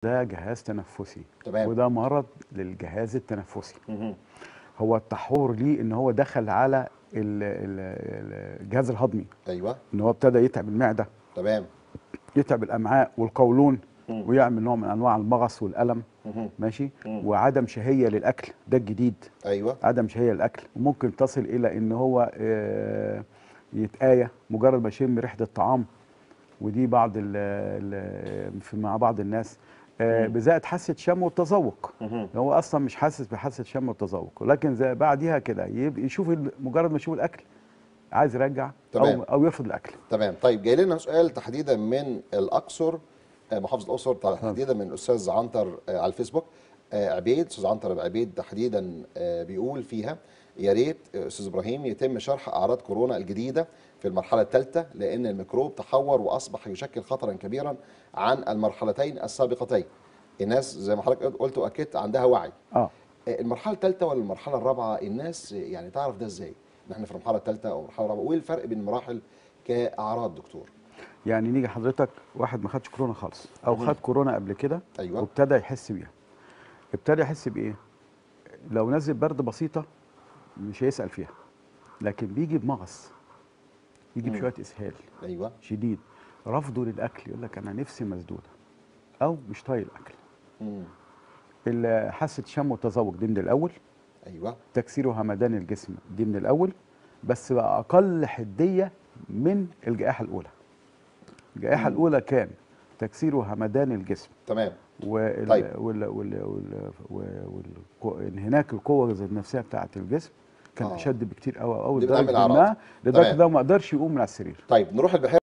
ده جهاز تنفسي تمام. وده مرض للجهاز التنفسي مهم. هو التحور ليه ان هو دخل على ال- ال- الجهاز الهضمي ايوه ان هو ابتدى يتعب المعده تمام يتعب الامعاء والقولون مم. ويعمل نوع من انواع المغص والالم مهم. ماشي مم. وعدم شهيه للاكل ده الجديد ايوه عدم شهيه للاكل وممكن تصل الى ان هو آه، يتآية مجرد ما يشم ريحه الطعام ودي بعض ال ال في مع بعض الناس آه، مم. بزائد حاسه شم والتذوق مهم. هو اصلا مش حاسس بحاسه شم والتذوق ولكن زي بعديها كده يب- يشوف ال- مجرد ما يشوف الاكل عايز يرجع تمام. او او يرفض الاكل تمام طيب جاي لنا سؤال تحديدا من الاقصر آه، محافظه الاقصر تحديدا من الاستاذ عنتر آه، على الفيسبوك آه، عبيد استاذ عنتر عبيد تحديدا آه، بيقول فيها يا ريت آه، استاذ ابراهيم يتم شرح اعراض كورونا الجديده في المرحله الثالثه لان الميكروب تحور واصبح يشكل خطرا كبيرا عن المرحلتين السابقتين الناس زي ما حضرتك قلت واكدت عندها وعي اه آه، المرحله الثالثه ولا المرحله الرابعه الناس آه، يعني تعرف ده ازاي ان احنا في المرحله الثالثه او المرحله الرابعه وايه الفرق بين المراحل كاعراض دكتور يعني نيجي حضرتك واحد ما خدش كورونا خالص او مهم. خد كورونا قبل كده أيوة. وابتدى يحس بيها ابتدى يحس بايه لو نزل برد بسيطه مش هيسال فيها لكن بيجي بمغص يجي مم. بشويه اسهال ايوه شديد رفضه للاكل يقول لك انا نفسي مسدوده او مش طايق الاكل مم. ال- حاسه شم وتذوق دي من الاول ايوه تكسير وهمدان الجسم دي من الاول بس بقى اقل حديه من الجائحه الاولى الجائحه مم. الاولى كان تكسير وهمدان الجسم تمام وال طيب. وال وال وال وال وال انهناك القوه النفسيه بتاعه الجسم كان آه. اشد بكتير قوي قوي دي بتعمل لدرجه أعراض. انها لدرجه تمام. انه ما قدرش يقوم من على السرير طيب نروح البحيره